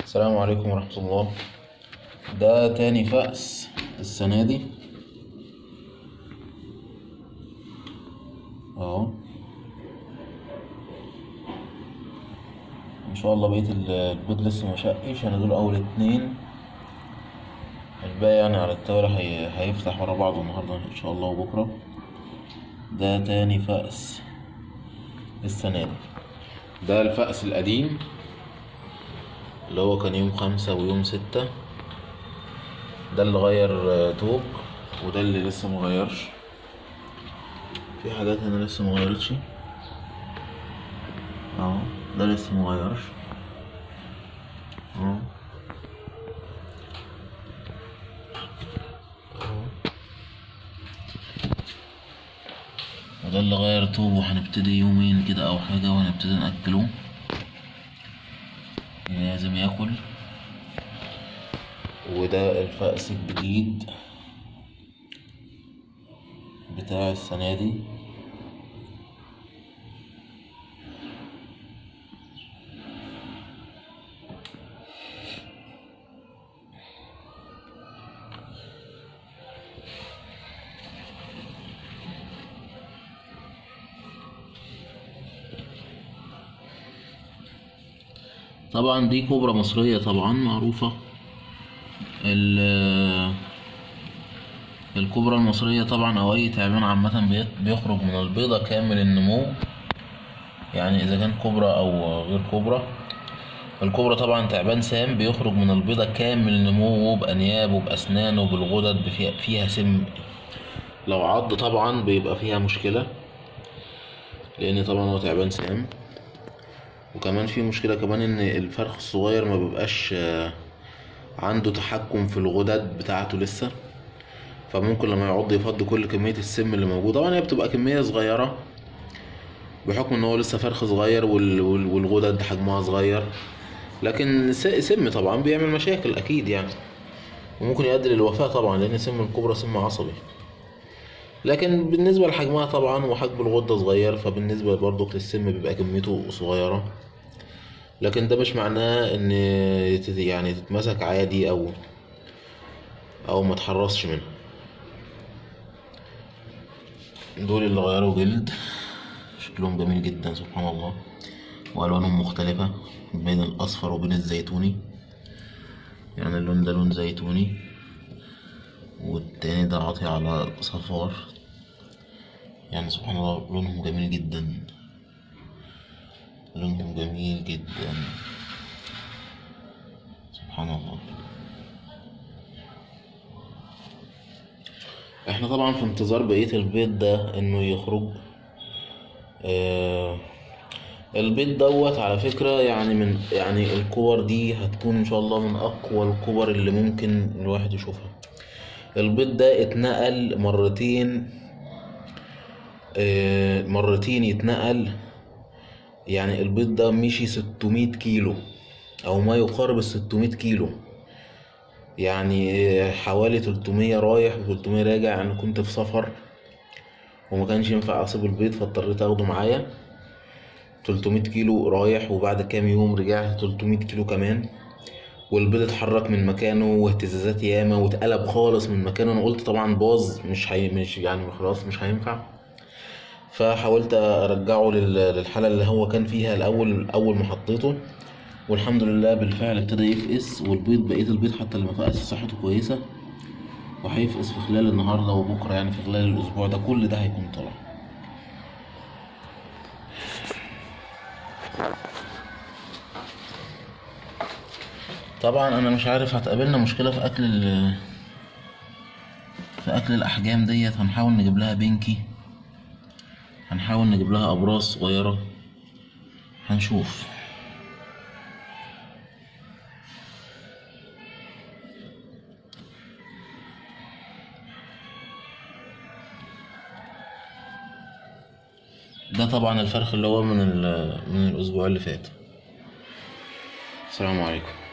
السلام عليكم ورحمة الله ده تاني فأس السنة دي اهو ان شاء الله بقية ال- البيض لسه مشقش انا دول اول اتنين الباقي يعني على الطاولة هي... هيفتح ورا بعضه النهاردة ان شاء الله وبكرة ده تاني فأس السنة دي ده الفأس القديم اللي هو كان يوم خمسة ويوم ستة ده اللي غير آه، توب وده اللي لسه مغيرش في حاجات هنا لسه مغيرتش اهو ده لسه مغيرش اهو أهو. وده اللي غير توب وهنبتدي يومين كده او حاجة وهنبتدي نأكله لازم ياكل وده الفأس الجديد بتاع السنة دي طبعا دي كوبرا مصرية طبعا معروفة ال- الكوبرا المصرية طبعا أو أي تعبان عامة بيت- بيخرج من البيضة كامل النمو يعني إذا كان كوبرا أو غير كوبرا الكوبرا طبعا تعبان سام بيخرج من البيضة كامل نموه بأنيابه بأسنانه بالغدد بفيها فيها سم لو عض طبعا بيبقى فيها مشكلة لأن طبعا هو تعبان سام وكمان في مشكلة كمان إن الفرخ الصغير ما بيبقاش آه، عنده تحكم في الغدد بتاعته لسه فممكن لما يعض يفضي كل كمية السم اللي موجود طبعا هي بتبقى كمية صغيرة بحكم ان هو لسه فرخ صغير وال- وال- والغدد حجمها صغير لكن س- سم طبعا بيعمل مشاكل اكيد يعني وممكن يؤدي للوفاة طبعا لان سم الكبرى سم عصبي لكن بالنسبة لحجمها طبعا وحجم الغدة صغير فبالنسبة برضو للسم بيبقى كميته صغيرة لكن ده مش معناه ان تت- يعني تتمسك عادي او او ما تحرصش منها دول اللي غيروا جلد شكلهم جميل جدا سبحان الله والوانهم مختلفة بين الاصفر وبين الزيتوني يعني اللون ده لون زيتوني والتاني ده عاطي على صفار يعني سبحان الله لونهم جميل جدا لونهم جميل جدا سبحان الله احنا طبعا في انتظار بقية البيض ده انه يخرج آه البيض دوت على فكرة يعني من يعني الكور دي هتكون ان شاء الله من اقوى الكور اللي ممكن الواحد يشوفها البيض ده اتنقل مرتين آه مرتين يتنقل يعني البيض ده مشي 600 كيلو او ما يقارب ال 600 كيلو يعني حوالي 300 رايح و300 راجع يعني كنت في سفر وما كانش ينفع اسيب البيض فاضطريت اخده معايا 300 كيلو رايح وبعد كام يوم رجعت 300 كيلو كمان والبيض اتحرك من مكانه واهتزازات ياما واتقلب خالص من مكانه انا قلت طبعا باظ مش هي مش يعني خلاص مش هينفع فحاولت ارجعه لل- للحاله اللي هو كان فيها الاول اول ما حطيته والحمد لله بالفعل ابتدى يفقس والبيض بقيه البيض حتى اللي ما فقس صحته كويسه وهيفقس في خلال النهارده وبكره يعني في خلال الاسبوع ده كل ده هيكون طالع طبعا انا مش عارف هتقابلنا مشكله في اكل ال في اكل الاحجام ديت هنحاول نجيب لها بنكي هنحاول نجيب لها ابراز صغيره هنشوف ده طبعا الفرخ اللي هو من ال- من الاسبوع اللي فات السلام عليكم